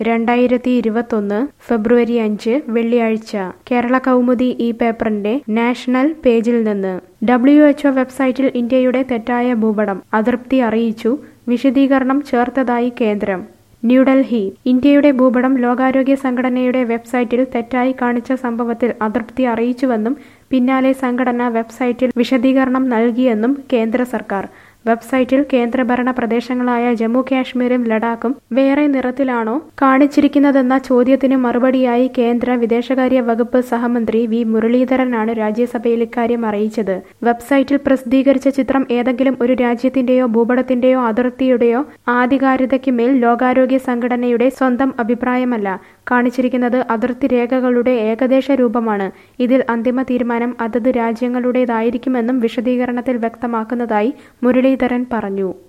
രണ്ടായിരത്തി ഇരുപത്തൊന്ന് ഫെബ്രുവരി അഞ്ച് വെള്ളിയാഴ്ച കേരള കൗമുദി ഈ പേപ്പറിന്റെ നാഷണൽ പേജിൽ നിന്ന് ഡബ്ല്യു എച്ച്ഒ വെബ്സൈറ്റിൽ ഇന്ത്യയുടെ തെറ്റായ ഭൂപടം അതൃപ്തി അറിയിച്ചു വിശദീകരണം ചേർത്തതായി കേന്ദ്രം ന്യൂഡൽഹി ഇന്ത്യയുടെ ഭൂപടം ലോകാരോഗ്യ സംഘടനയുടെ വെബ്സൈറ്റിൽ തെറ്റായി കാണിച്ച സംഭവത്തിൽ അതൃപ്തി അറിയിച്ചുവെന്നും പിന്നാലെ സംഘടന വെബ്സൈറ്റിൽ വിശദീകരണം നൽകിയെന്നും കേന്ദ്ര സർക്കാർ വെബ്സൈറ്റിൽ കേന്ദ്രഭരണ പ്രദേശങ്ങളായ ജമ്മു കാശ്മീരും ലഡാക്കും വേറെ നിറത്തിലാണോ കാണിച്ചിരിക്കുന്നതെന്ന ചോദ്യത്തിന് മറുപടിയായി കേന്ദ്ര വിദേശകാര്യ വകുപ്പ് സഹമന്ത്രി വി മുരളീധരനാണ് രാജ്യസഭയിൽ ഇക്കാര്യം അറിയിച്ചത് വെബ്സൈറ്റിൽ പ്രസിദ്ധീകരിച്ച ചിത്രം ഏതെങ്കിലും ഒരു രാജ്യത്തിന്റെയോ ഭൂപടത്തിന്റെയോ അതിർത്തിയുടെയോ ആധികാരികതയ്ക്ക് മേൽ ലോകാരോഗ്യ സംഘടനയുടെ സ്വന്തം അഭിപ്രായമല്ല കാണിച്ചിരിക്കുന്നത് അതിർത്തി രേഖകളുടെ ഏകദേശ രൂപമാണ് ഇതിൽ അന്തിമ തീരുമാനം അതത് രാജ്യങ്ങളുടേതായിരിക്കുമെന്നും വിശദീകരണത്തിൽ വ്യക്തമാക്കുന്നതായി മുരളീധരൻ പറഞ്ഞു